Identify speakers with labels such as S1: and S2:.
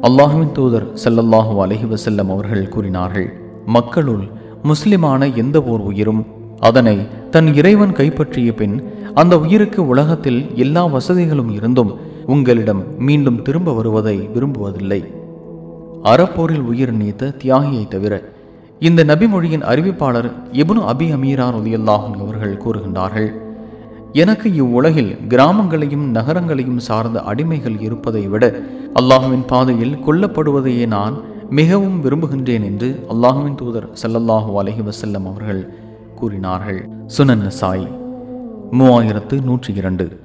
S1: அல்லாஹுவின் தூதர் ஸல்லல்லாஹு அலைஹி வஸல்லம் அவர்கள் கூறினார்கள் மக்களுள் முஸ்லிமான எந்த ஓர் உயிரும் அதனை தன் இறைவன் கைப்பற்றிய பின் அந்த உயிருக்கு உலகத்தில் எல்லா வசதிகளும் இருந்தும் உங்களிடம் மீண்டும் திரும்ப வருவதை விரும்புவதில்லை அறப்போரில் உயிர் நீத்த தியாகியை தவிர இந்த நபிமொழியின் அறிவிப்பாளர் இப்னு அபி அமீரா ரலியல்லாஹு அவர்கள் கூறுகின்றார்கள் எனக்கு இவ்வுலகில் கிராமங்களையும் நகரங்களையும் சார்ந்த அடிமைகள் இருப்பதை விட அல்லாஹுவின் பாதையில் கொல்லப்படுவதையே நான் மிகவும் விரும்புகின்றேன் என்று அல்லாஹுவின் தூதர் ஸல்லல்லாஹு அலைஹி வஸல்லம் அவர்கள் கூறினார்கள் சுனன் நசாய் மூவாயிரத்து நூற்றி இரண்டு